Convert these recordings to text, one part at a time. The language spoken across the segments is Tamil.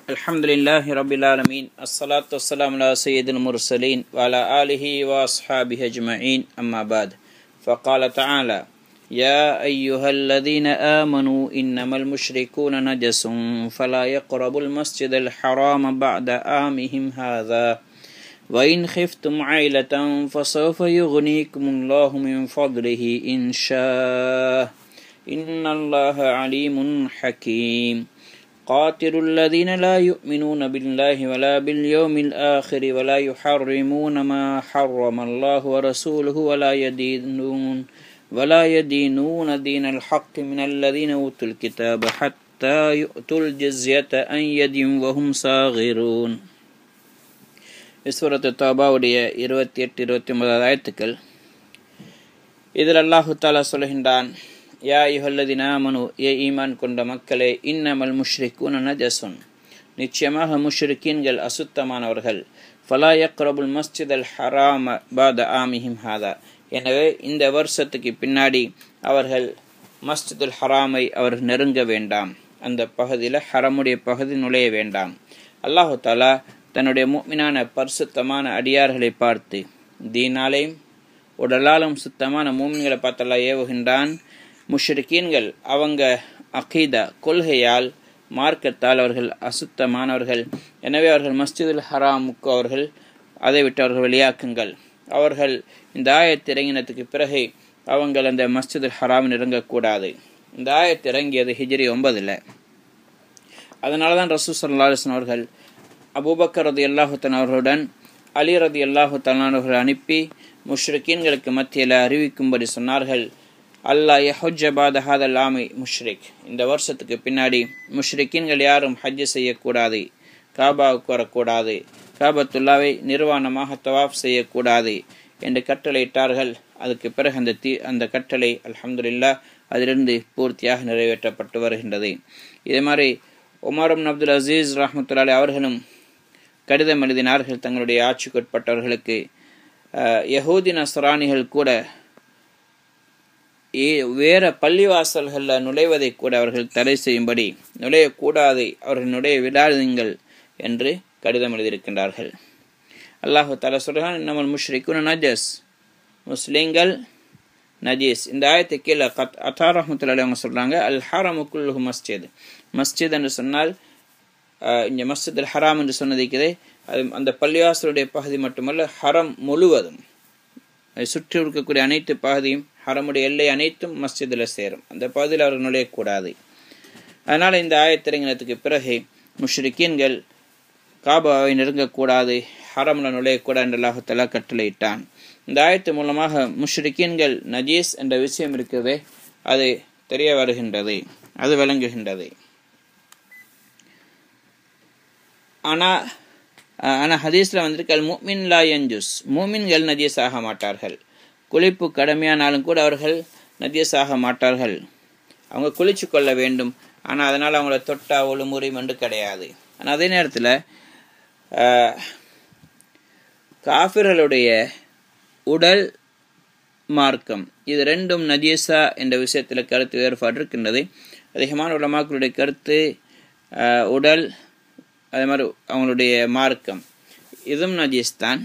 الحمد لله رب العالمين الصلاة والسلام على سيد المرسلين وعلى آله وأصحابه أجمعين أما بعد فقال تعالى يا أيها الذين آمنوا إنما المشركون نجس فلا يقربوا المسجد الحرام بعد آمهم هذا وإن خفتم عيلة فسوف يغنيكم الله من فضله إن شاء إن الله عليم حكيم قاتل الذين لا يؤمنون بالله ولا باليوم الآخر ولا يحرمون ما حرم الله ورسوله ولا يدينون ولا يدينون دين الحق من الذين أوتوا الكتاب حتى يؤتوا الجزية عن يد وهم صاغرون விஸ்வரத்து தாபாவுடைய இருபத்தி எட்டு இருபத்தி ஒன்பதாவது ஆயத்துக்கள் இதில் அல்லாஹு தாலா சொல்கின்றான் யா யுஹல்லதின் ஆமனு ஏ ஈமான் கொண்ட மக்களே இன்னமல் முஷ்ரிக்கூன் நஜசுன் நிச்சயமாக முஷ்ரிக்கீன்கள் அசுத்தமானவர்கள் ஃபலா யக்ரபுல் மஸ்ஜித் அல் ஹராம பாத ஆமிஹிம் ஹாதா எனவே இந்த வருஷத்துக்கு பின்னாடி அவர்கள் மஸ்ஜிதுல் ஹராமை அவர் நெருங்க வேண்டாம் அந்த பகுதியில் ஹரமுடைய பகுதி நுழைய வேண்டாம் அல்லாஹு தாலா தன்னுடைய மூமினான பரிசுத்தமான அடியார்களை பார்த்து தீனாலையும் உடலாலும் சுத்தமான மூமின்களை பார்த்தெல்லாம் ஏவுகின்றான் முஷ்ரிக்கீன்கள் அவங்க அகீதா கொள்கையால் மார்க்கத்தால் அவர்கள் அசுத்தமானவர்கள் எனவே அவர்கள் மஸ்ஜிதுல் ஹராமுக்கு அவர்கள் அதை விட்டு அவர்கள் வெளியாக்குங்கள் அவர்கள் இந்த ஆயத்து இறங்கினத்துக்கு பிறகு அவங்கள் அந்த மஸ்ஜிதுல் ஹராமில் இறங்கக்கூடாது இந்த ஆயத்து இறங்கியது ஹிஜ்ரி ஒன்பதில் அதனால தான் ரசூ சல்லாஹன் அவர்கள் அபூபக்கர் ரதி அல்லாஹுத்தன் அவர்களுடன் அலி ரதி அல்லாஹுத்தன் அவர்கள் அனுப்பி முஷ்ரிக்கீன்களுக்கு மத்தியில் அறிவிக்கும்படி சொன்னார்கள் அல்லாஹ் யஹுஜபாத ஹாதல் ஆமி முஷ்ரிக் இந்த வருஷத்துக்கு பின்னாடி முஷ்ரிக்கீன்கள் யாரும் ஹஜ்ஜு செய்யக்கூடாது காபாவுக்கு வரக்கூடாது காபத்துல்லாவை நிர்வாணமாக தவாஃப் செய்யக்கூடாது என்று கட்டளையிட்டார்கள் அதுக்கு பிறகு அந்த தீ அந்த கட்டளை அலமதுல்லா அதிலிருந்து பூர்த்தியாக நிறைவேற்றப்பட்டு வருகின்றது இதே மாதிரி உமரம் அப்துல் அசீஸ் ரஹமத்துல்லாலே அவர்களும் கடிதம் எழுதினார்கள் தங்களுடைய ஆட்சிக்குட்பட்டவர்களுக்கு யகூதி நசராணிகள் கூட வேற பள்ளிவாசல்களில் நுழைவதை கூட அவர்கள் தடை செய்யும்படி நுழையக்கூடாது அவர்கள் நுழைய விடாதீங்கள் என்று கடிதம் எழுதியிருக்கின்றார்கள் அல்லாஹு தலா சொல்கிறான் நம்ம முஷ்ரிக்குன் நஜஸ் முஸ்லீம்கள் நஜீஸ் இந்த ஆயத்தை கீழே கத் அத்தார் ரஹமத்துல்லாடி அவங்க சொல்கிறாங்க அல் ஹரமுக்குல்லு மஸ்ஜித் மஸ்ஜித் என்று சொன்னால் இங்கே மஸ்ஜித் அல் ஹராம் என்று சொன்னதைக்கிறதே அது அந்த பள்ளிவாசலுடைய பகுதி மட்டுமல்ல ஹரம் முழுவதும் சுற்றி இருக்கக்கூடிய அனைத்து பகுதியும் ஹரமுடைய எல்லை அனைத்தும் மஸ்ஜிதில் சேரும் அந்த பகுதியில் அவர்கள் நுழையக்கூடாது அதனால் இந்த ஆயத்திரங்கினத்துக்கு பிறகு முஷ்ரிக்கீன்கள் காபாவை நெருங்கக்கூடாது ஹரமில் நுழையக்கூடாது என்று அல்லாஹத்தலா கட்டளையிட்டான் இந்த ஆயத்து மூலமாக முஷ்ரிக்கீன்கள் நஜீஸ் என்ற விஷயம் இருக்கிறதே அது தெரிய வருகின்றது அது விளங்குகின்றது ஆனால் ஆனால் ஹதீஸில் வந்திருக்கால் மூமின் லா என்ஜூஸ் மூமின்கள் நஜீஸ் ஆக மாட்டார்கள் குளிப்பு கடமையானாலும் கூட அவர்கள் நஜீஸ் ஆக மாட்டார்கள் அவங்க குளிச்சு கொள்ள வேண்டும் ஆனால் அதனால் அவங்கள தொட்டா ஒழுமுறை என்று கிடையாது ஆனால் அதே நேரத்தில் காஃபிர்களுடைய உடல் மார்க்கம் இது ரெண்டும் நஜீஸா என்ற விஷயத்தில் கருத்து வேறுபாடு இருக்கின்றது அதிகமான உலமாக்களுடைய கருத்து உடல் அதே மாதிரி அவங்களுடைய மார்க்கம் இதுவும் நஜீஸ் தான்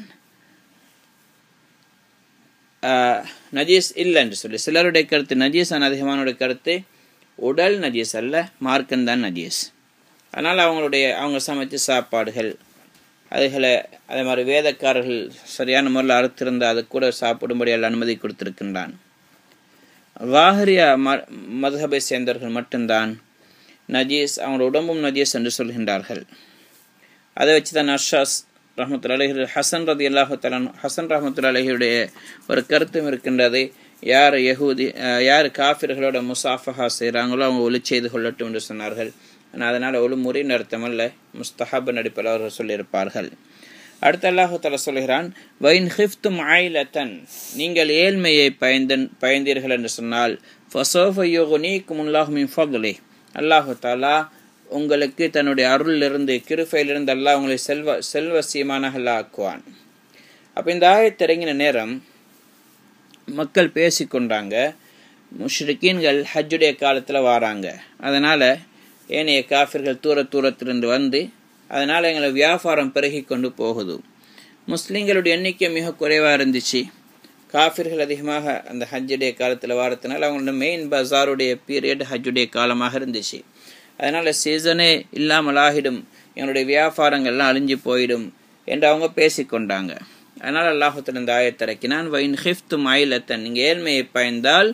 நஜீஸ் இல்லை என்று சொல்லி சிலருடைய கருத்து நஜீஸ் அதிகமானுடைய கருத்து உடல் நஜீஸ் அல்ல மார்க்கம் தான் நஜீஸ் அதனால் அவங்களுடைய அவங்க சமைச்ச சாப்பாடுகள் அதுகளை அதே மாதிரி வேதக்காரர்கள் சரியான முறையில் அறுத்திருந்தால் அது கூட சாப்பிடும்படியால் அனுமதி கொடுத்திருக்கின்றான் வாஹரியா ம மதுஹபை சேர்ந்தவர்கள் மட்டும்தான் நஜீஸ் அவங்களோட உடம்பும் நஜீஸ் என்று சொல்கின்றார்கள் அதை வச்சு தான் அர்ஷாஸ் ரஹமத்துல் அலஹி ஹசன் ரதி அல்லாஹு தலான் ஹசன் ரஹமத்துல் அலஹியுடைய ஒரு கருத்தும் இருக்கின்றது யார் யகூதி யார் காஃபிர்களோட முசாஃபஹா செய்கிறாங்களோ அவங்க ஒளி செய்து கொள்ளட்டும் என்று சொன்னார்கள் ஆனால் அதனால் ஒளி முறை அர்த்தமல்ல முஸ்தஹாப் நடிப்பில் அவர்கள் சொல்லியிருப்பார்கள் அடுத்த அல்லாஹு தலா சொல்கிறான் வைன் ஹிஃப்தும் ஆயிலத்தன் நீங்கள் ஏழ்மையை பயந்தன் பயந்தீர்கள் என்று சொன்னால் ஃபசோஃப யோகு நீக்கும் உல்லாஹுமின் ஃபதுலே அல்லாஹு தாலா உங்களுக்கு தன்னுடைய அருளிலிருந்து கிருஃபையிலிருந்து அல்லாஹ் உங்களை செல்வ செல்வசியமானகள் ஆக்குவான் அப்போ இந்த ஆயத்திறங்கின நேரம் மக்கள் பேசிக்கொண்டாங்க முஷ்ரிக்கீன்கள் ஹஜ்ஜுடைய காலத்தில் வாராங்க அதனால் ஏனைய காஃபிர்கள் தூர தூரத்திலிருந்து வந்து அதனால் எங்களை வியாபாரம் பெருகி கொண்டு போகுது முஸ்லீம்களுடைய எண்ணிக்கை மிக குறைவாக இருந்துச்சு காஃபிர்கள் அதிகமாக அந்த ஹஜ்ஜுடைய காலத்தில் வாரத்தினால அவங்களோட மெயின் பஜாருடைய பீரியட் ஹஜ்ஜுடைய காலமாக இருந்துச்சு அதனால் சீசனே இல்லாமல் ஆகிடும் எங்களுடைய வியாபாரங்கள்லாம் அழிஞ்சு போயிடும் என்று அவங்க பேசிக்கொண்டாங்க அதனால் அல்லாஹத்தில் இந்த ஆயத்திறக்கினான் வைன் ஹிஃப்து மாயிலத்தன் நீங்கள் ஏழ்மையை பயந்தால்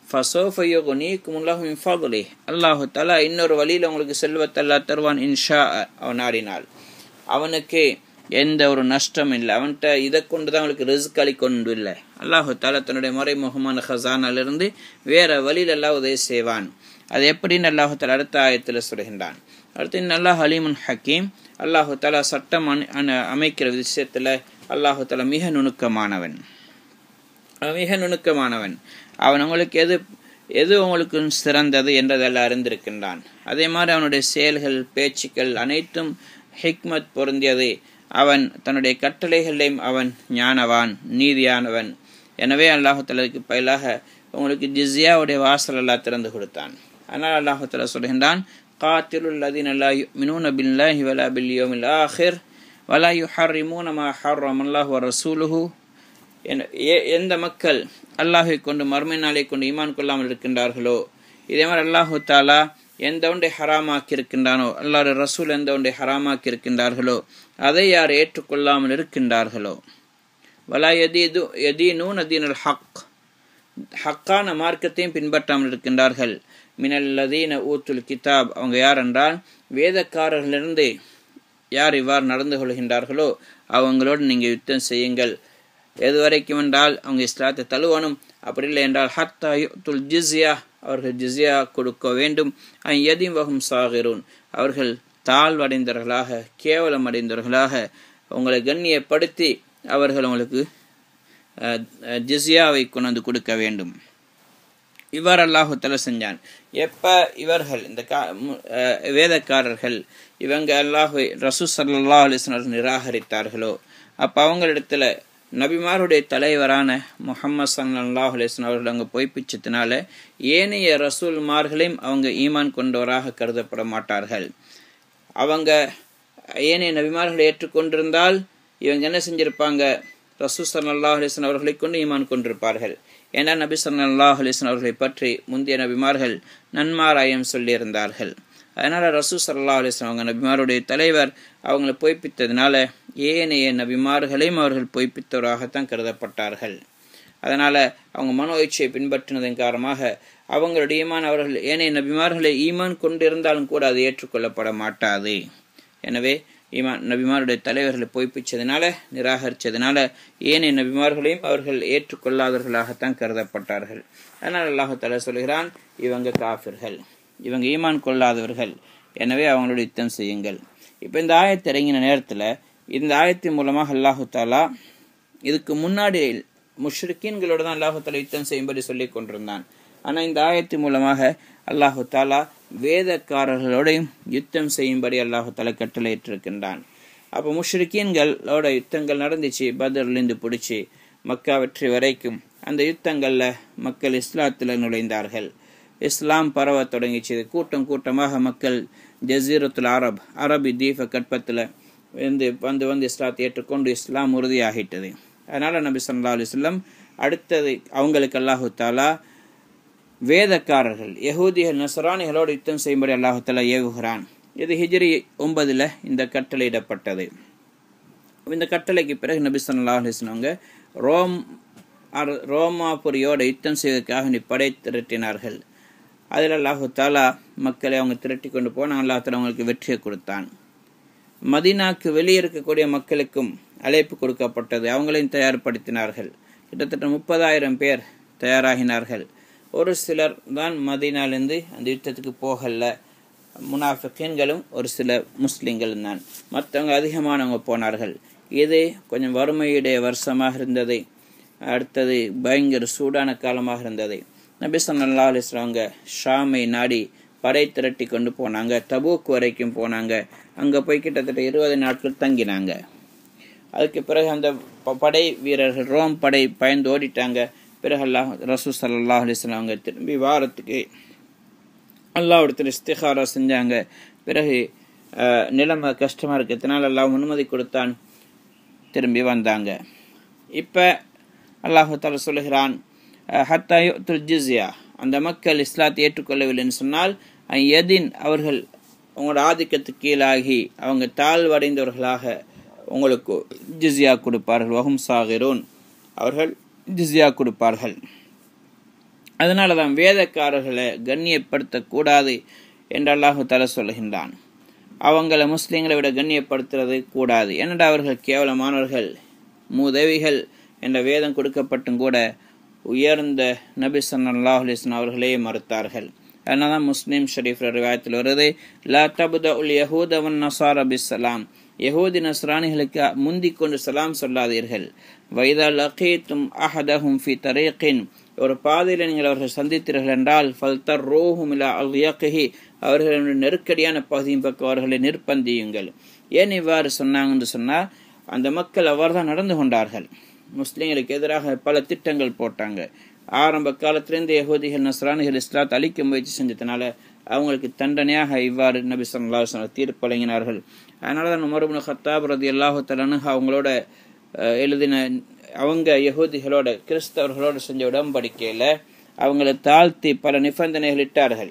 ஃபசோஃபயோகுனீக்குமுல்லாஹும் அல்லாஹு தலா இன்னொரு வழியில் உங்களுக்கு செல்வத்தல்லா தருவான் இன்ஷா அவன் நாடினால் அவனுக்கு எந்த ஒரு நஷ்டம் இல்லை அவன்கிட்ட இதை கொண்டு தான் அவனுக்கு ரிஸ்க் அளிக்கொண்டு இல்லை அல்லாஹு தாலா தன்னுடைய மறைமுகமான ஹசானிலிருந்து வேற வழியில் எல்லாம் உதவி செய்வான் அது எப்படின்னு அல்லாஹு தாலா அடுத்த ஆயத்தில் சொல்கின்றான் அடுத்து அல்லாஹ் அலிமுன் ஹக்கீம் அல்லாஹு தாலா சட்டம் அமைக்கிற விஷயத்தில் அல்லாஹு தாலா மிக நுணுக்கமானவன் மிக நுணுக்கமானவன் அவன் உங்களுக்கு எது எது உங்களுக்கு சிறந்தது என்றதெல்லாம் அறிந்திருக்கின்றான் அதே மாதிரி அவனுடைய செயல்கள் பேச்சுக்கள் அனைத்தும் ஹிக்மத் பொருந்தியது அவன் தன்னுடைய கட்டளைகளையும் அவன் ஞானவான் நீதியானவன் எனவே அல்லாஹுத்தலுக்கு பயிலாக உங்களுக்கு ஜிஸியாவுடைய வாசல் எல்லாம் திறந்து கொடுத்தான் அதனால் அல்லாஹுத்தலா சொல்கின்றான் காத்திலுல் லதீன் அல்லா மினூன பில்லாஹி வலா பில் யோமில் ஆஹிர் வலா யுஹர்ரிமூன மா ஹர்ரம் அல்லாஹ் வ ரசூலுஹு எந்த மக்கள் அல்லாஹை கொண்டு மறுமை நாளை கொண்டு ஈமான் கொள்ளாமல் இருக்கின்றார்களோ இதே மாதிரி அல்லாஹு தாலா எந்த ஒன்றை ஹராமாக்கி இருக்கின்றானோ அல்லாஹ் ரசூல் எந்த ஒன்றை ஹராமாக்கி இருக்கின்றார்களோ அதை யார் ஏற்றுக்கொள்ளாமல் இருக்கின்றார்களோ வலா எதீது எதீனூ நதீனல் ஹக் ஹக்கான மார்க்கத்தையும் பின்பற்றாமல் இருக்கின்றார்கள் மினல்லதீன ஊத்துல் கிதாப் அவங்க யார் என்றால் வேதக்காரர்களிலிருந்து யார் இவ்வாறு நடந்து கொள்கின்றார்களோ அவங்களோடு நீங்கள் யுத்தம் செய்யுங்கள் எது வரைக்கும் என்றால் அவங்க இஸ்லாத்தை தழுவணும் அப்படி இல்லை என்றால் ஹத்தா துல் ஜிஸ்யா அவர்கள் ஜிஸ்யா கொடுக்க வேண்டும் எதையும் வகும் சாகிறூன் அவர்கள் தாழ்வடைந்தவர்களாக கேவலம் அடைந்தவர்களாக உங்களை கண்ணியப்படுத்தி அவர்கள் உங்களுக்கு ஜிஸ்யாவை கொண்டு கொடுக்க வேண்டும் இவ்வாறு அல்லாஹு தலை செஞ்சான் எப்ப இவர்கள் இந்த கா வேதக்காரர்கள் இவங்க அல்லாஹு ரசூ சல்லா அலிஸ்னர் நிராகரித்தார்களோ அப்போ அவங்களிடத்துல நபிமாருடைய தலைவரான முகமது சல்லாஹ் அலிஸ்லாம் அவர்கள் அங்கே பொய்ப்பிச்சதுனால ஏனைய ரசூல்மார்களையும் அவங்க ஈமான் கொண்டவராக கருதப்பட மாட்டார்கள் அவங்க ஏனைய நபிமார்களை ஏற்றுக்கொண்டிருந்தால் இவங்க என்ன செஞ்சிருப்பாங்க ரசூ சல்லாஹ் அலிஸ்லாம் அவர்களை கொண்டு ஈமான் கொண்டிருப்பார்கள் ஏன்னா நபி சல்லாஹ் அலிஸ்லாம் அவர்களை பற்றி முந்தைய நபிமார்கள் நன்மாராயம் சொல்லியிருந்தார்கள் அதனால் ரசூ சல்லா அலிஸ்லாம் அவங்க நபிமாருடைய தலைவர் அவங்களை பொய்ப்பித்ததுனால ஏனைய நபிமார்களையும் அவர்கள் பொய்ப்பித்தவராகத்தான் கருதப்பட்டார்கள் அதனால் அவங்க மனோ இச்சையை பின்பற்றினதன் காரணமாக அவங்களுடைய ஈமான் அவர்கள் ஏனைய நபிமார்களை ஈமான் கொண்டிருந்தாலும் கூட அது ஏற்றுக்கொள்ளப்பட மாட்டாது எனவே ஈமான் நபிமாருடைய தலைவர்களை பொய்ப்பிச்சதுனால நிராகரித்ததுனால ஏனைய நபிமார்களையும் அவர்கள் ஏற்றுக்கொள்ளாதவர்களாகத்தான் கருதப்பட்டார்கள் அதனால் அல்லாஹால சொல்கிறான் இவங்க காஃபிர்கள் இவங்க ஈமான் கொள்ளாதவர்கள் எனவே அவங்களோட யுத்தம் செய்யுங்கள் இப்போ இந்த ஆயத்தை இறங்கின நேரத்தில் இந்த ஆயத்தின் மூலமாக அல்லாஹு தாலா இதுக்கு முன்னாடி முஷ்ரிக்கீன்களோட தான் அல்லாஹு தாலா யுத்தம் செய்யும்படி சொல்லி கொண்டிருந்தான் ஆனால் இந்த ஆயத்தின் மூலமாக அல்லாஹு தாலா வேதக்காரர்களோடையும் யுத்தம் செய்யும்படி அல்லாஹு தாலா கட்டளையிட்டிருக்கின்றான் அப்போ முஷ்ரிக்கீன்களோட யுத்தங்கள் நடந்துச்சு பதர்லேருந்து பிடிச்சி மக்கா வெற்றி வரைக்கும் அந்த யுத்தங்களில் மக்கள் இஸ்லாத்தில் நுழைந்தார்கள் இஸ்லாம் பரவ தொடங்கிச்சு கூட்டம் கூட்டமாக மக்கள் ஜசீரத்துல் அரப் அரபி தீப கட்பத்தில் வந்து வந்து வந்து இஸ்லாத்தை ஏற்றுக்கொண்டு இஸ்லாம் உறுதியாகிட்டது அதனால் நபி சல்லா அலிஸ்லம் அடுத்தது அவங்களுக்கு அல்லாஹு தாலா வேதக்காரர்கள் யகூதிகள் நசரானிகளோடு யுத்தம் செய்யும்படி அல்லாஹு தாலா ஏவுகிறான் இது ஹிஜ்ரி ஒன்பதில் இந்த கட்டளையிடப்பட்டது இந்த கட்டளைக்கு பிறகு நபி சல்லா அலிஸ்லவங்க ரோம் ரோமாபுரியோட யுத்தம் செய்வதற்காக நீ படை திரட்டினார்கள் அதில் அல்லாஹு தாலா மக்களை அவங்க திரட்டி கொண்டு போனால் அல்லா தாலா அவங்களுக்கு வெற்றியை கொடுத்தான் மதினாக்கு வெளியே இருக்கக்கூடிய மக்களுக்கும் அழைப்பு கொடுக்கப்பட்டது அவங்களையும் தயார்படுத்தினார்கள் கிட்டத்தட்ட முப்பதாயிரம் பேர் தயாராகினார்கள் ஒரு சிலர் தான் மதினாலேருந்து அந்த யுத்தத்துக்கு போகல முனாஃபிகன்களும் ஒரு சில முஸ்லீம்களும் தான் மற்றவங்க அதிகமானவங்க போனார்கள் இது கொஞ்சம் வறுமையுடைய வருஷமாக இருந்தது அடுத்தது பயங்கர சூடான காலமாக இருந்தது நபி சல்லா அலிஸ்லாங்க ஷாமை நாடி படை திரட்டி கொண்டு போனாங்க தபூக் வரைக்கும் போனாங்க அங்கே போய் கிட்டத்தட்ட இருபது நாட்கள் தங்கினாங்க அதுக்கு பிறகு அந்த படை வீரர்கள் ரோம் படை பயந்து ஓடிட்டாங்க பிறகு அல்லாஹ் ரசூ சல்லா அலிஸ்லாம் அவங்க திரும்பி வாரத்துக்கு அல்லாவிடத்தில் இஸ்திகாரா செஞ்சாங்க பிறகு அஹ், நிலைமை கஷ்டமாக இருக்கிறதுனால எல்லாம் அனுமதி கொடுத்தான் திரும்பி வந்தாங்க இப்போ அல்லாஹு தாலா சொல்லுகிறான் அஹ், ஹத்தா யுத்துல் ஜிஸ்யா அந்த மக்கள் இஸ்லாத்தை ஏற்றுக்கொள்ளவில்லைன்னு சொன்னால் அஹ், எதின் அவர்கள் உங்களோட ஆதிக்கத்துக்கு கீழாகி அவங்க தாழ்வடைந்தவர்களாக உங்களுக்கு ஜிஸ்யா கொடுப்பார்கள் வஹும் சாகிரோன் அவர்கள் ஜிஸ்யா கொடுப்பார்கள் அதனால தான் வேதக்காரர்களை கண்ணியப்படுத்தக்கூடாது என்று அல்லாஹு தலை சொல்லுகின்றான் அவங்கள முஸ்லீம்களை விட கண்ணியப்படுத்துறது கூடாது ஏனென்றால் அவர்கள் கேவலமானவர்கள் மூதவிகள் என்ற வேதம் கொடுக்கப்பட்டும் கூட உயர்ந்த நபி சல்லாஹ் அலிஸ்லாம் அவர்களே மறுத்தார்கள் அதனால தான் முஸ்லீம் ஷரீஃப் ரிவாயத்தில் வருது லா தபுத உல் யஹூதவன் நசார் அபிசலாம் யஹூதி நஸ்ரானிகளுக்கு முந்திக் கொண்டு சலாம் சொல்லாதீர்கள் வைதா லகீத்தும் அஹதஹும் ஃபி தரீக்கின் ஒரு பாதையில் நீங்கள் அவர்கள் சந்தித்தீர்கள் என்றால் ஃபல்தர் ரோஹும் இல்லா அல் யக்கஹி அவர்களுடைய நெருக்கடியான பகுதியின் பக்கம் அவர்களை நிர்பந்தியுங்கள் ஏன் இவ்வாறு சொன்னாங்கன்னு சொன்னால் அந்த மக்கள் அவ்வாறு நடந்து கொண்டார்கள் முஸ்லீம்களுக்கு எதிராக பல திட்டங்கள் போட்டாங்க ஆரம்ப காலத்திலிருந்து யகூதிகள் நஸ்ரானிகள் இஸ்லாத் அழிக்க முயற்சி செஞ்சதுனால அவங்களுக்கு தண்டனையாக இவ்வாறு நபி சொல்லா தீர்ப்பு வழங்கினார்கள் அதனால தான் உமர்புன் ஹத்தாப் ரதி அல்லாஹு தலனு அவங்களோட அஹ், எழுதின அவங்க யகூதிகளோட கிறிஸ்தவர்களோட செஞ்ச உடன்படிக்கையில் அவங்களை தாழ்த்தி பல நிபந்தனைகள் இட்டார்கள்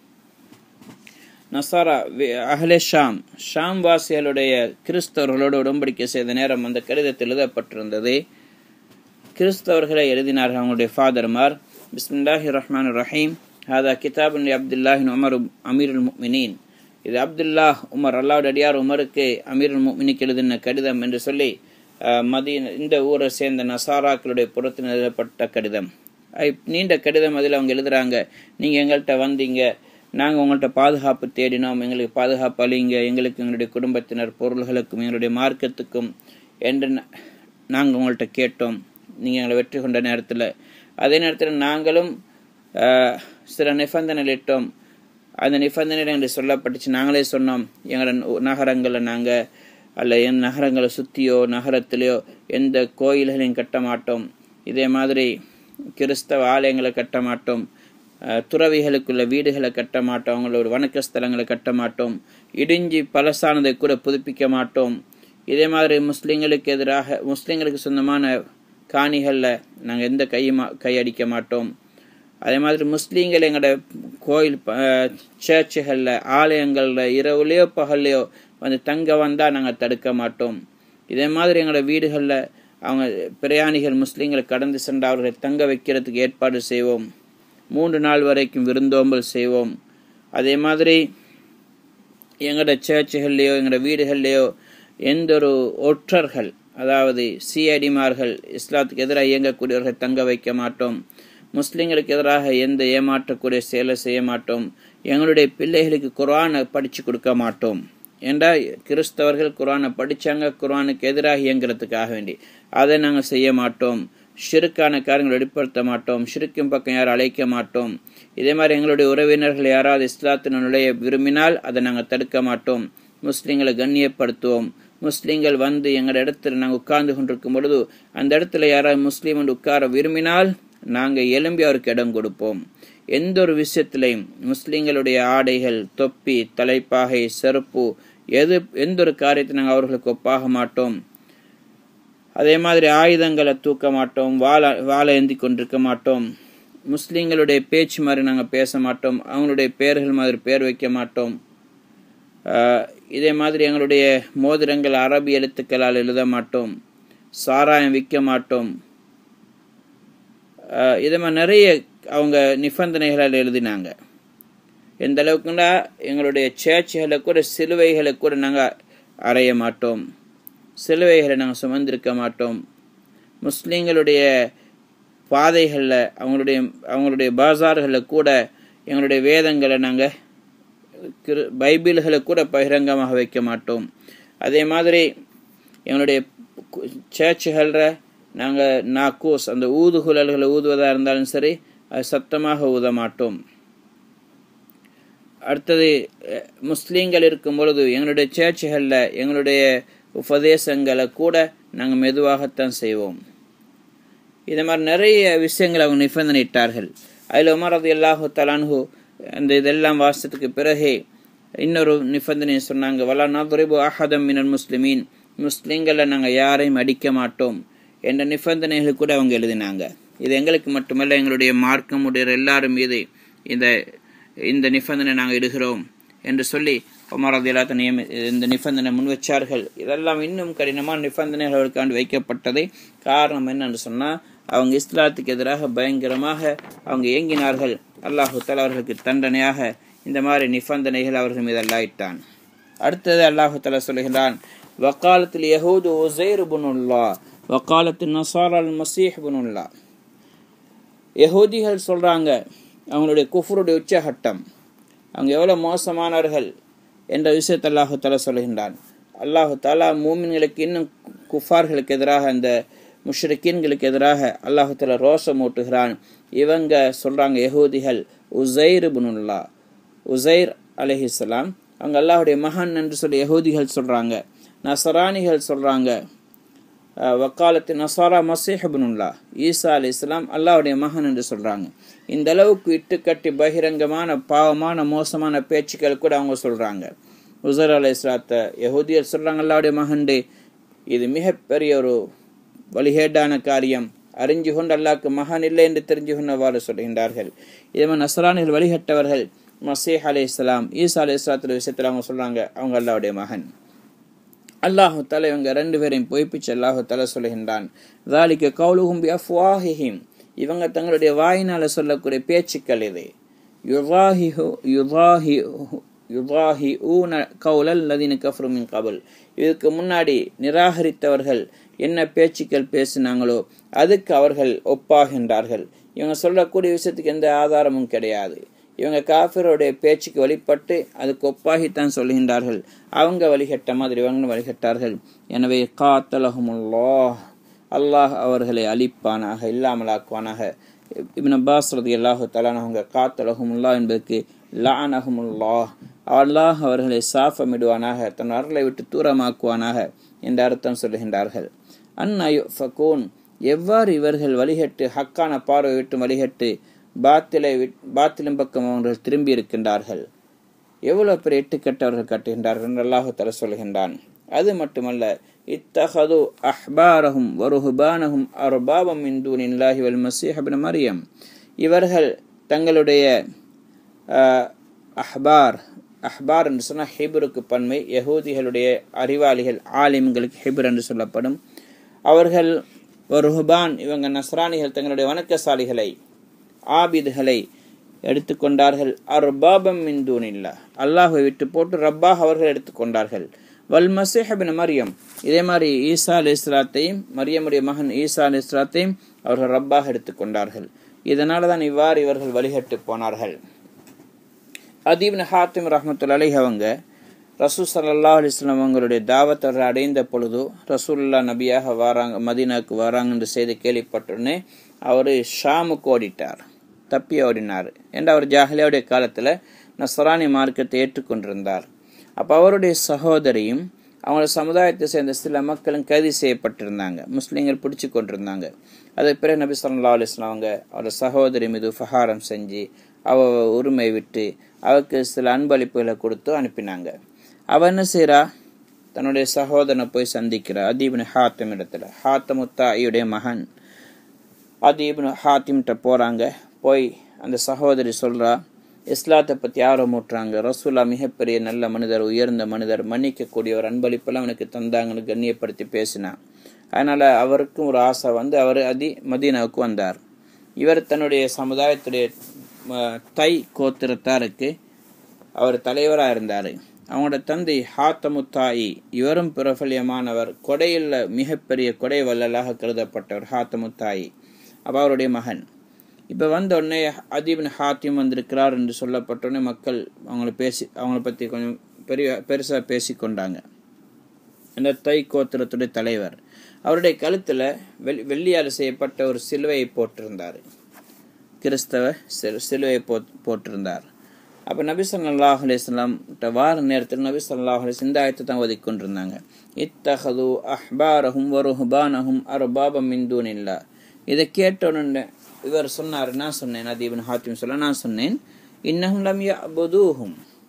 நசாரா வி- அஹ்லே ஷாம் ஷாம் வாசிகளுடைய கிறிஸ்தவர்களோடு உடன்படிக்கை செய்த நேரம் அந்த கடிதத்தில் எழுதப்பட்டிருந்தது கிறிஸ்தவர்களை எழுதினார்கள் அவங்களுடைய ஃபாதர்மார் பிஸ்மில்லாஹி ரஹ்மான் ரஹீம் ஹாதா கிதாபுன் அப்துல்லாஹின் உமர் அமீருல் முக்மினீன் இது அப்துல்லாஹ் உமர் அல்லாவுடைய அடியார் உமருக்கு அமீருல் முக்மினிக்கு எழுதின கடிதம் என்று சொல்லி அஹ், மதீன இந்த ஊரை சேர்ந்த நசாராக்களுடைய புறத்தில் எழுதப்பட்ட கடிதம் ஐ- நீண்ட கடிதம் அதில் அவங்க எழுதுறாங்க நீங்கள் எங்கள்கிட்ட வந்தீங்க நாங்கள் உங்கள்கிட்ட பாதுகாப்பு தேடினோம் எங்களுக்கு பாதுகாப்பு அளிங்க எங்களுக்கு எங்களுடைய குடும்பத்தினர் பொருள்களுக்கும் எங்களுடைய மார்க்கத்துக்கும் என்று நாங்கள் உங்கள்கிட்ட கேட்டோம் நீங்கள் எங்களை வெற்றி கொண்ட நேரத்தில் அதே நேரத்தில் நாங்களும் ஆஹ், சில நிபந்தனைகள் இட்டோம் அந்த நிபந்தனைகள் எங்களுக்கு சொல்லப்பட்டுச்சு நாங்களே சொன்னோம் எங்களோட நகரங்களில் நாங்கள் அல்ல என் நகரங்களை சுற்றியோ நகரத்திலேயோ எந்த கோயில்களையும் கட்ட மாட்டோம் இதே மாதிரி கிறிஸ்தவ ஆலயங்களை கட்ட மாட்டோம் அஹ், துறவிகளுக்குள்ள வீடுகளை கட்ட மாட்டோம் அவங்களோட வணக்க ஸ்தலங்களை கட்ட மாட்டோம் இடிஞ்சி பழசானதை கூட புதுப்பிக்க மாட்டோம் இதே மாதிரி முஸ்லீம்களுக்கு எதிராக முஸ்லீம்களுக்கு சொந்தமான காணிகளில் நாங்கள் எந்த கையுமா கையடிக்க மாட்டோம் அதே மாதிரி முஸ்லீம்கள் எங்களோட கோயில் சர்ச்சுகளில் ஆலயங்களில் இரவுலையோ பகல்லையோ வந்து தங்க வந்தால் நாங்கள் தடுக்க மாட்டோம் இதே மாதிரி எங்களோட வீடுகளில் அவங்க பிரயாணிகள் முஸ்லீம்களை கடந்து சென்று அவர்களை தங்க வைக்கிறதுக்கு ஏற்பாடு செய்வோம் மூன்று நாள் வரைக்கும் விருந்தோம்பல் செய்வோம் அதே மாதிரி எங்களோட சர்ச்சுகள்லையோ எங்களோட வீடுகள்லையோ எந்த ஒரு ஒற்றர்கள் அதாவது சிஐடிமார்கள் இஸ்லாத்துக்கு எதிராக இயங்கக்கூடியவர்கள் தங்க வைக்க மாட்டோம் முஸ்லிம்களுக்கு எதிராக எந்த ஏமாற்றக்கூடிய செயலை செய்ய மாட்டோம் எங்களுடைய பிள்ளைகளுக்கு குர்ஆனை படித்து கொடுக்க மாட்டோம் ஏண்டா கிறிஸ்தவர்கள் குர்ஆனை படித்தாங்க குர்ஆனுக்கு எதிராக இயங்குறதுக்காக வேண்டி அதை நாங்கள் செய்ய மாட்டோம் ஷிருக்கான காரியங்கள் வெளிப்படுத்த மாட்டோம் ஷிருக்கும் பக்கம் யாரும் அழைக்க மாட்டோம் இதே மாதிரி எங்களுடைய உறவினர்கள் யாராவது இஸ்லாத்தின் நுழைய விரும்பினால் அதை நாங்கள் தடுக்க மாட்டோம் முஸ்லீம்களை கண்ணியப்படுத்துவோம் முஸ்லீம்கள் வந்து எங்களோட இடத்துல நாங்கள் உட்கார்ந்து கொண்டிருக்கும் பொழுது அந்த இடத்துல யாராவது முஸ்லீம் வந்து உட்கார விரும்பினால் நாங்கள் எலும்பி அவருக்கு இடம் கொடுப்போம் எந்த ஒரு விஷயத்திலையும் முஸ்லீம்களுடைய ஆடைகள் தொப்பி தலைப்பாகை செருப்பு எது எந்த ஒரு காரியத்தை நாங்கள் அவர்களுக்கு ஒப்பாக மாட்டோம் அதே மாதிரி ஆயுதங்களை தூக்க மாட்டோம் வாழை வாழை ஏந்தி கொண்டிருக்க மாட்டோம் முஸ்லீம்களுடைய பேச்சு மாதிரி நாங்கள் பேச மாட்டோம் அவங்களுடைய பெயர்கள் மாதிரி பேர் வைக்க மாட்டோம் ஆஹ் இதே மாதிரி எங்களுடைய மோதிரங்கள் அரபி எழுத்துக்களால் எழுத மாட்டோம் சாராயம் விற்க மாட்டோம் ஆஹ் இதே மாதிரி நிறைய அவங்க நிபந்தனைகளால் எழுதினாங்க எந்த அளவுக்குன்னா எங்களுடைய சேர்ச்சுகளை கூட சிலுவைகளை கூட நாங்கள் அறைய மாட்டோம் சிலுவைகளை நாங்கள் சுமந்திருக்க மாட்டோம் முஸ்லீம்களுடைய பாதைகளில் அவங்களுடைய அவங்களுடைய பாசார்களில் கூட எங்களுடைய வேதங்களை நாங்கள் கிரு பைபிள்களை கூட பகிரங்கமாக வைக்க மாட்டோம் அதே மாதிரி எங்களுடைய சேர்ச்சுகளில் நாங்கள் நாக்கூஸ் அந்த ஊதுகுழல்களை ஊதுவதாக இருந்தாலும் சரி அது சத்தமாக ஊத மாட்டோம் அடுத்தது அஹ், முஸ்லீம்கள் இருக்கும் பொழுது எங்களுடைய சேர்ச்சுகளில் எங்களுடைய உபதேசங்களை கூட நாங்கள் மெதுவாகத்தான் செய்வோம் இது மாதிரி நிறைய விஷயங்களை அவங்க நிபந்தனையிட்டார்கள் அதில் உமர் அது அல்லாஹு தலான்ஹு அந்த இதெல்லாம் வாசத்துக்கு பிறகு இன்னொரு நிபந்தனையை சொன்னாங்க வலா நதுரிபு அஹதம் மினல் முஸ்லிமீன் முஸ்லீம்களை நாங்கள் யாரையும் அடிக்க மாட்டோம் என்ற நிபந்தனைகள் கூட அவங்க எழுதினாங்க இது எங்களுக்கு மட்டுமல்ல எங்களுடைய மார்க்கம் உடைய எல்லாரும் மீது இந்த இந்த நிபந்தனை நாங்கள் இடுகிறோம் என்று சொல்லி உமர் அதிலாத்த நியமி இந்த நிபந்தனை முன் வச்சார்கள் இதெல்லாம் இன்னும் கடினமான நிபந்தனைகள் அவருக்காண்டு வைக்கப்பட்டதை காரணம் என்னன்னு சொன்னால் அவங்க இஸ்லாத்துக்கு எதிராக பயங்கரமாக அவங்க இயங்கினார்கள் அல்லாஹு தலா அவர்களுக்கு தண்டனையாக இந்த மாதிரி நிபந்தனைகள் அவர்கள் மீது அல்லாயிட்டான் அடுத்தது அல்லாஹு தலா சொல்கிறான் வக்காலத்தில் யஹூது ஒசைர் புனுல்லா வக்காலத்தில் நசார் அல் மசீஹ் புனுல்லா யஹூதிகள் சொல்கிறாங்க அவங்களுடைய குஃபருடைய உச்சகட்டம் அவங்க எவ்வளோ மோசமானவர்கள் என்ற விஷயத்தை அல்லாஹு தாலா சொல்கின்றான் அல்லாஹு தாலா மூமின்களுக்கு இன்னும் குஃபார்களுக்கு எதிராக அந்த முஷ்ரிக்கீன்களுக்கு எதிராக அல்லாஹு தாலா ரோஷம் ஊட்டுகிறான் இவங்க சொல்கிறாங்க யகூதிகள் உசைர் புனுல்லா உசைர் அலஹிஸ்லாம் அவங்க அல்லாஹுடைய மகன் என்று சொல்லி யகூதிகள் சொல்கிறாங்க நசரானிகள் சொல்கிறாங்க வக்காலத்து நசாரா மசேஹபுனுல்லா ஈசா அலி இஸ்லாம் அல்லாவுடைய மகன் என்று சொல்கிறாங்க இந்த அளவுக்கு இட்டு கட்டி பகிரங்கமான பாவமான மோசமான பேச்சுக்கள் கூட அவங்க சொல்கிறாங்க உசர் அலி இஸ்லாத்த யகுதியர் சொல்கிறாங்க அல்லாவுடைய மகன்டே இது மிகப்பெரிய ஒரு வழிகேடான காரியம் அறிஞ்சு கொண்டு அல்லாவுக்கு மகன் இல்லை என்று தெரிஞ்சு கொண்டவாறு சொல்கின்றார்கள் இதே நசரானிகள் வழிகட்டவர்கள் மசேஹ் அலி இஸ்லாம் ஈசா அலி இஸ்லாத்துல விஷயத்தில் அவங்க சொல்கிறாங்க அவங்க அல்லாவுடைய மகன் அல்லாஹு தலை இவங்க ரெண்டு பேரையும் பொய்ப்பிச்சு அல்லாஹு தலை சொல்லுகின்றான் தாலிக்க கவுலுகும் அஃப்வாஹிஹிம் இவங்க தங்களுடைய வாயினால சொல்லக்கூடிய பேச்சுக்கள் இது யுதாஹி யுதாஹி யுதாஹி ஊன கவுலல் லதீன கஃப்ருமின் கபுல் இதுக்கு முன்னாடி நிராகரித்தவர்கள் என்ன பேச்சுக்கள் பேசினாங்களோ அதுக்கு அவர்கள் ஒப்பாகின்றார்கள் இவங்க சொல்லக்கூடிய விஷயத்துக்கு எந்த ஆதாரமும் கிடையாது இவங்க காஃபிரோடைய பேச்சுக்கு வழிபட்டு அதுக்கு ஒப்பாகித்தான் சொல்கின்றார்கள் அவங்க வழிகட்ட மாதிரி இவங்க வழிகட்டார்கள் எனவே காத்தலஹமுல்லா அல்லாஹ் அவர்களை அழிப்பானாக இல்லாமலாக்குவானாக இப்ன அப்பாஸ் ரதி அல்லாஹு தலானவங்க காத்தலஹமுல்லா என்பதற்கு லானஹமுல்லா அல்லாஹ் அவர்களை சாஃபமிடுவானாக தன் அருளை விட்டு தூரமாக்குவானாக என்ற அர்த்தம் சொல்லுகின்றார்கள் அந்நயு ஃபகூன் எவ்வாறு இவர்கள் வழிகட்டு ஹக்கான பார்வை விட்டு வழிகட்டு பாத்திலை பாத்திலும் பக்கம் அவர்கள் திரும்பி இருக்கின்றார்கள் எவ்வளவு பெரிய எட்டுக்கட்டவர்கள் கட்டுகின்றார்கள் என்று அல்லாஹு தர சொல்கின்றான் அது மட்டுமல்ல இத்தகது அஹ்பாரஹும் வருஹுபானஹும் அர்பாபம் இந்தூன் இல்லாஹி வல் மசீஹபின் மரியம் இவர்கள் தங்களுடைய அஹ்பார் அஹ்பார் என்று சொன்னால் ஹிபருக்கு பன்மை யகூதிகளுடைய அறிவாளிகள் ஆலிம்களுக்கு ஹிபர் என்று சொல்லப்படும் அவர்கள் வருஹுபான் இவங்க நஸ்ரானிகள் தங்களுடைய வணக்கசாலிகளை ஆபிதுகளை எடுத்துக்கொண்டார்கள் அர்பாபம் மிந்தூனில்லா அல்லாஹை விட்டு போட்டு ரப்பாக அவர்கள் எடுத்துக்கொண்டார்கள் வல் மசேஹபின் மரியம் இதே மாதிரி ஈசா அலி இஸ்லாத்தையும் மரியமுடைய மகன் ஈசா அலி இஸ்லாத்தையும் அவர்கள் ரப்பாக எடுத்துக்கொண்டார்கள் இதனால தான் இவ்வாறு இவர்கள் வழிகட்டு போனார்கள் அதீப்ன ஹாத்திம் ரஹமத்துல் அலி அவங்க ரசூல் சல்லா அலிஸ்லாம் அவங்களுடைய தாவத் அவர்கள் அடைந்த பொழுது ரசூல்லா நபியாக வராங்க மதீனாவுக்கு வராங்கன்ற செய்தி கேள்விப்பட்டோடனே அவர் ஷாமுக்கு ஓடிட்டார் தப்பி ஓடினார் என்று அவர் ஜாஹலியாவுடைய காலத்தில் நசரானி மார்க்கத்தை ஏற்றுக்கொண்டிருந்தார் அப்போ அவருடைய சகோதரியும் அவங்களோட சமுதாயத்தை சேர்ந்த சில மக்களும் கைது செய்யப்பட்டிருந்தாங்க முஸ்லீம்கள் பிடிச்சி கொண்டிருந்தாங்க அதுக்கு பிறகு நபி சொல்லா அலிஸ்லாம் அவங்க அவரோட சகோதரி மீது உபகாரம் செஞ்சு அவ உரிமை விட்டு அவருக்கு சில அன்பளிப்புகளை கொடுத்து அனுப்பினாங்க அவ என்ன செய்கிறா தன்னுடைய சகோதரனை போய் சந்திக்கிறா அதீபின் ஹாத்தம் இடத்துல ஹாத்தமுத்தாயுடைய மகன் அதீபின் ஹாத்திம்கிட்ட போகிறாங்க போய் அந்த சகோதரி சொல்கிறா இஸ்லாத்தை பற்றி ஆர்வமூட்டுறாங்க ரசூலா மிகப்பெரிய நல்ல மனிதர் உயர்ந்த மனிதர் மன்னிக்கக்கூடிய ஒரு அன்பளிப்பெல்லாம் அவனுக்கு தந்தாங்கன்னு கண்ணியப்படுத்தி பேசினான் அதனால் அவருக்கும் ஒரு ஆசை வந்து அவர் அதி மதீனாவுக்கு வந்தார் இவர் தன்னுடைய சமுதாயத்துடைய தை கோத்திரத்தாருக்கு அவர் தலைவராக இருந்தார் அவங்களோட தந்தை ஹாத்தமுத்தாயி இவரும் பிரபல்யமானவர் கொடையில் மிகப்பெரிய கொடை வல்லலாக கருதப்பட்டவர் ஹாத்தமுத்தாயி அப்போ அவருடைய மகன் இப்போ வந்த உடனே அதீபின் ஹாத்தியம் வந்திருக்கிறார் என்று சொல்லப்பட்டோடனே மக்கள் அவங்கள பேசி அவங்கள பற்றி கொஞ்சம் பெரிய பெருசாக பேசி கொண்டாங்க அந்த தை கோத்திரத்துடைய தலைவர் அவருடைய கழுத்தில் வெள் வெள்ளியால் செய்யப்பட்ட ஒரு சிலுவையை போட்டிருந்தார் கிறிஸ்தவ சிலுவையை போ போட்டிருந்தார் அப்போ நபி சொல்லாஹ் அலிஸ்லாம் வார நேரத்தில் நபி சொல்லாஹ் அலிஸ் இந்த ஆயத்தை தான் ஒதுக்கி கொண்டிருந்தாங்க இத்தஹது அஹ்பாரஹும் வருஹுபானஹும் அர்பாபம் மிந்தூன் இல்லா இதை கேட்டோன்னு இவர் சொன்னார் நான் சொன்னேன் அதீபன் ஹாத்திம் சொல்ல நான் சொன்னேன் இன்னஹும் லம் யபுதூஹும்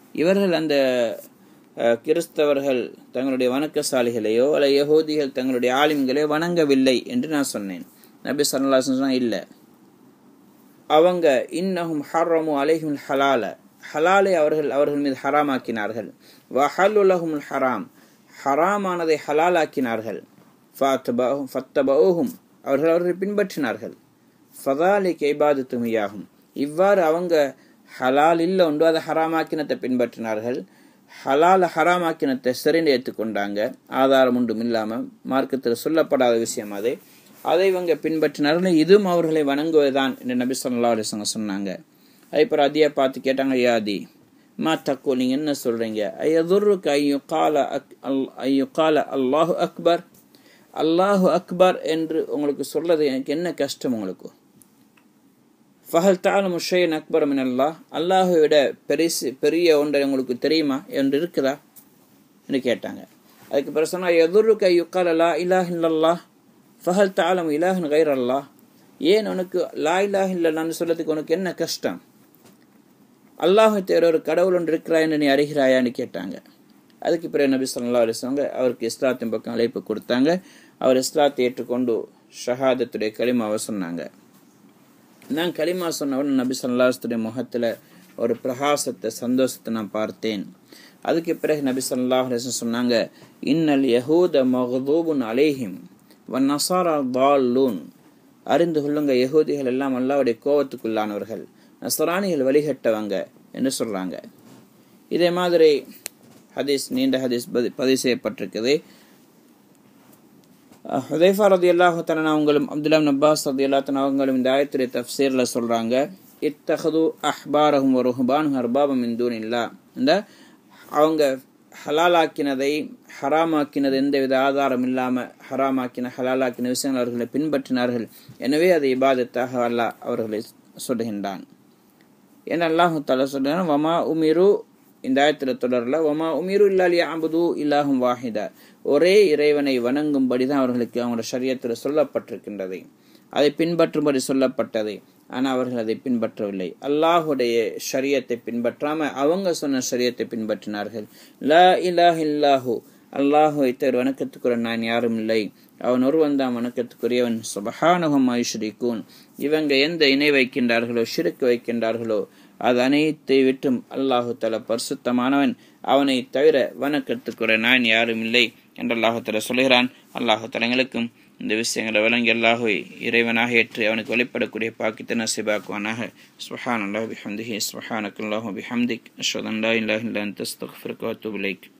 இவர்கள் அந்த அஹ், கிறிஸ்தவர்கள் தங்களுடைய வணக்கசாலிகளையோ அல்ல யகூதிகள் தங்களுடைய ஆலிம்களையோ வணங்கவில்லை என்று நான் சொன்னேன் நபி சல்லா சொன்னா இல்லை அவங்க இன்னஹும் ஹர்ரமு அலைஹுல் ஹலால ஹலாலை அவர்கள் அவர்கள் மீது ஹராமாக்கினார்கள் வஹல்லுலஹும் ஹராம் ஹராமானதை ஹலாலாக்கினார்கள் ஃபத்தபஹும் ஃபத்தபஹும் அவர்கள் அவர்களை பின்பற்றினார்கள் ஃபதாலி கைபாது துமியாகும் இவ்வாறு அவங்க ஹலால் இல்லை உண்டு அதை ஹராமாக்கினத்தை பின்பற்றினார்கள் ஹலால் ஹராமாக்கினத்தை சரிந்து ஏற்றுக்கொண்டாங்க ஆதாரம் ஒன்றும் இல்லாமல் மார்க்கத்தில் சொல்லப்படாத விஷயம் அது அதை இவங்க பின்பற்றினார்கள் இதுவும் அவர்களை வணங்குவதுதான் என்று நபி சொல்லா அலிசங்க சொன்னாங்க அதுக்கப்புறம் அதியை பார்த்து கேட்டாங்க யாதி மா தக்கோ நீங்க என்ன சொல்றீங்க ஐயதுருக்கு ஐயோ கால அக் ஐயோ கால அல்லாஹு அக்பர் அல்லாஹு அக்பர் என்று உங்களுக்கு சொல்றது எனக்கு என்ன கஷ்டம் உங்களுக்கு ஃபஹல் தாலும் முஷைன் அக்பர் மின் அல்லாஹ் அல்லாஹை விட பெரிசு பெரிய ஒன்றை உங்களுக்கு தெரியுமா என்று இருக்குதா என்று கேட்டாங்க அதுக்கு பிறகு சொன்னா எதுருக்கு யுக்கால் அல்லா இலாஹ் இல்லல்லாஹ் ஃபஹல் தாலம் இலாஹின் கைர் அல்லாஹ் ஏன் உனக்கு லா இலாஹ் இல்லல்லான்னு சொல்லதுக்கு உனக்கு என்ன கஷ்டம் அல்லாஹை தேர ஒரு கடவுள் ஒன்று இருக்கிறா என்று நீ அறிகிறாயான்னு கேட்டாங்க அதுக்கு பிறகு நபி சொல்லா அலிஸ்வங்க அவருக்கு இஸ்லாத்தின் பக்கம் அழைப்பு கொடுத்தாங்க அவர் இஸ்லாத்தை ஏற்றுக்கொண்டு ஷஹாதத்துடைய களிமாவை சொன்னாங்க நான் களிமா சொன்னவன் நபி சொல்லாஸ்துடைய முகத்தில் ஒரு பிரகாசத்தை சந்தோஷத்தை நான் பார்த்தேன் அதுக்கு பிறகு நபி சொல்லாஹ் சொன்னாங்க இன்னல் யஹூத மஹதூபுன் அலேஹிம் வன் நசாரா தாலூன் அறிந்து கொள்ளுங்க யகூதிகள் எல்லாம் அல்லாவுடைய கோவத்துக்குள்ளானவர்கள் நசராணிகள் வழிகட்டவங்க என்று சொல்றாங்க இதே மாதிரி ஹதீஸ் நீண்ட ஹதீஸ் பதிவு செய்யப்பட்டிருக்குது ஹுதைஃபா ரதி அல்லாஹு தலனா அவங்களும் அப்துல்லா நப்பாஸ் ரதி அல்லா அவங்களும் இந்த ஆயத்துடைய தப்சீரில் சொல்கிறாங்க இத்தஹது அஹ்பாரஹும் ஒரு ஹுபான் ஹர்பாபம் இந்தூன் இல்லா இந்த அவங்க ஹலாலாக்கினதை ஹராமாக்கினது எந்தவித ஆதாரம் இல்லாமல் ஹராமாக்கின ஹலாலாக்கின விஷயங்கள் அவர்களை பின்பற்றினார்கள் எனவே அதை இபாதத்தாக அல்லாஹ் அவர்களை சொல்லுகின்றான் ஏன்னா அல்லாஹு தாலா சொல்றான் வமா உமிரு இந்த ஆயத்தில் தொடரில் ஒமா உமீரு இல்லாலி அபுது இல்லாஹும் வாஹிதா ஒரே இறைவனை வணங்கும்படி தான் அவர்களுக்கு அவங்களோட சரியத்தில் சொல்லப்பட்டிருக்கின்றது அதை பின்பற்றும்படி சொல்லப்பட்டது ஆனால் அவர்கள் அதை பின்பற்றவில்லை அல்லாஹுடைய ஷரியத்தை பின்பற்றாம அவங்க சொன்ன ஷரியத்தை பின்பற்றினார்கள் லா இலாஹ் இல்லாஹு அல்லாஹுவை தவிர வணக்கத்துக்குரிய நான் யாரும் இல்லை அவன் ஒருவன் தான் வணக்கத்துக்குரியவன் சுபஹானுகம் ஐஸ்வரிக்கூன் இவங்க எந்த இணை வைக்கின்றார்களோ ஷிருக்கு வைக்கின்றார்களோ அது அனைத்தை விட்டும் அல்லாஹு தல பரிசுத்தமானவன் அவனை தவிர வணக்கத்துக்குரிய நான் யாரும் இல்லை என்று அல்லாஹு தல சொல்கிறான் அல்லாஹு தலங்களுக்கும் இந்த விஷயங்களை விளங்கி அல்லாஹுவை இறைவனாக ஏற்று அவனுக்கு வெளிப்படக்கூடிய பாக்கித்த நசிபாக்குவானாக சுஹான் அல்லாஹ் பிஹம்திஹி சுஹானக் அல்லாஹு பிஹம்திக் அஷ்வதன் லா இல்லாஹ் இல்லா அன்த அஸ்தக்ஃபிருக்க வ அத்தூபு இலைக்